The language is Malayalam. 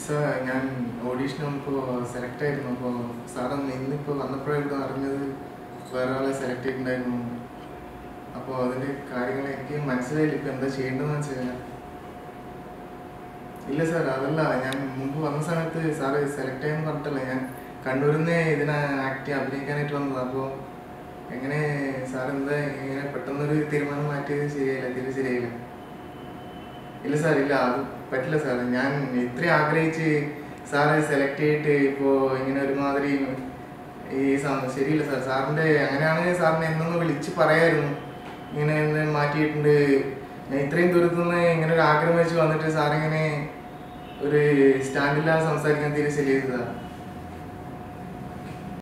സാർ ഞാൻ ഓഡീഷന് ഇപ്പോൾ സെലക്ട് ആയിരുന്നു അപ്പോൾ സാർ ഇന്നിപ്പോൾ വന്നപ്പോഴായിരുന്നു അറിഞ്ഞത് വേറെ ആളെ സെലക്ട് ചെയ്തിട്ടുണ്ടായിരുന്നു അപ്പോൾ അതിൻ്റെ കാര്യങ്ങൾ എനിക്ക് മനസ്സിലായില്ല ഇപ്പം എന്താ ചെയ്യേണ്ടതെന്ന് വെച്ചാൽ ഇല്ല സാർ അതല്ല ഞാൻ മുമ്പ് വന്ന സമയത്ത് സാറ് സെലക്ട് ചെയ്യാന്ന് പറഞ്ഞിട്ടല്ല ഞാൻ കണ്ണൂരിൽ നിന്ന് ഇതിനെ ആക്ട് അഭിനയിക്കാനായിട്ട് വന്നത് അപ്പോൾ എങ്ങനെ സാർ എന്താ ഇങ്ങനെ പെട്ടെന്നൊരു തീരുമാനം മാറ്റിയത് ശരിയായില്ല തീരെ ശരിയായില്ല ഇല്ല സാർ ഇല്ല അത് പറ്റില്ല സാർ ഞാൻ ഇത്രയും ആഗ്രഹിച്ച് സാറ് സെലക്ട് ചെയ്തിട്ട് ഇപ്പോൾ ഇങ്ങനെ ഒരുമാതിരി ഈ സം- ശരിയില്ല സാർ സാറിൻ്റെ അങ്ങനെയാണ് സാറിനെ എന്നൊന്ന് വിളിച്ച് പറയായിരുന്നു ഇങ്ങനെ ഒന്ന് മാറ്റിയിട്ടുണ്ട് ഞാൻ ഇത്രയും ദൂരത്തു നിന്ന് ഇങ്ങനെ ഒരു ആഗ്രഹം വെച്ച് വന്നിട്ട് സാറിങ്ങനെ ഒരു സ്റ്റാൻഡില്ലാതെ സംസാരിക്കാൻ തീരെ ശരിയായത് സാർ